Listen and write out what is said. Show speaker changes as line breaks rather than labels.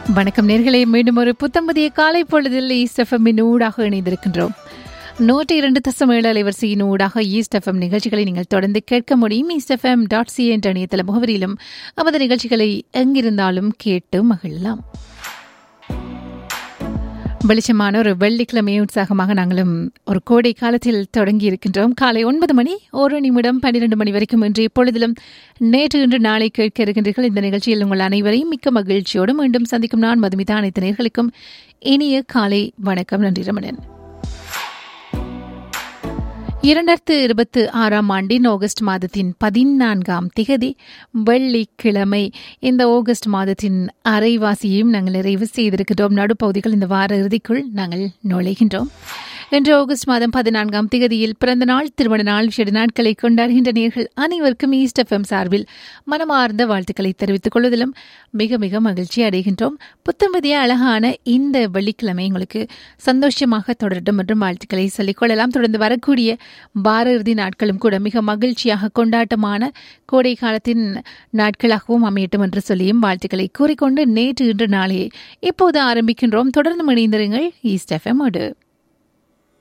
வணக்கம் நேர்களே மீண்டும் ஒரு புத்தம்பதிய காலை பொழுதில் ஈஸ்ட் எஃப்எம்மின் ஊடாக இணைந்திருக்கின்றோம் நூற்றி இரண்டு தசம் ஏழு அலைவரிசையின் ஊடாக ஈஸ்ட் எஃப்எம் நிகழ்ச்சிகளை நீங்கள் தொடர்ந்து கேட்க முடியும் ஈஸ்ட் எஃப்எம் டாட் சி என்ற இணையதள முகவரியிலும் நமது நிகழ்ச்சிகளை எங்கிருந்தாலும் கேட்டு மகிழலாம் வெளிச்சமான ஒரு வெள்ளிக்கிழமை உற்சாகமாக நாங்களும் ஒரு கோடை காலத்தில் தொடங்கி இருக்கின்றோம் காலை ஒன்பது மணி ஒரு நிமிடம் பன்னிரண்டு மணி வரைக்கும் இன்று எப்பொழுதிலும் நேற்று இன்று நாளை கேட்க இருக்கின்றீர்கள் இந்த நிகழ்ச்சியில் உங்கள் அனைவரையும் மிக்க மகிழ்ச்சியோடு மீண்டும் சந்திக்கும் நான் மதுமிதா அனைத்து நேர்களுக்கும் இனிய காலை வணக்கம் நன்றி ரமணன் இரண்டாயிரத்து இருபத்தி ஆறாம் ஆண்டின் ஆகஸ்ட் மாதத்தின் பதினான்காம் திகதி வெள்ளிக்கிழமை இந்த ஆகஸ்ட் மாதத்தின் அரைவாசியையும் நாங்கள் நிறைவு செய்திருக்கின்றோம் நடுப்பகுதிகள் இந்த வார இறுதிக்குள் நாங்கள் நுழைகின்றோம் இன்று ஆகஸ்ட் மாதம் பதினான்காம் திகதியில் பிறந்த நாள் திருமண நாள் விசேட நாட்களை கொண்டாடுகின்ற நேர்கள் அனைவருக்கும் ஈஸ்ட் எஃப்எம் சார்பில் மனமார்ந்த வாழ்த்துக்களை தெரிவித்துக் கொள்வதிலும் மிக மிக மகிழ்ச்சி அடைகின்றோம் புத்தம்பதிய அழகான இந்த வெள்ளிக்கிழமை உங்களுக்கு சந்தோஷமாக தொடரட்டும் மற்றும் வாழ்த்துக்களை சொல்லிக் கொள்ளலாம் தொடர்ந்து வரக்கூடிய வார இறுதி நாட்களும் கூட மிக மகிழ்ச்சியாக கொண்டாட்டமான கோடை காலத்தின் நாட்களாகவும் அமையட்டும் என்று சொல்லியும் வாழ்த்துக்களை கூறிக்கொண்டு நேற்று இன்று நாளையே இப்போது ஆரம்பிக்கின்றோம் தொடர்ந்து இணைந்திருங்கள் ஈஸ்ட் எஃப்எம் ஓடு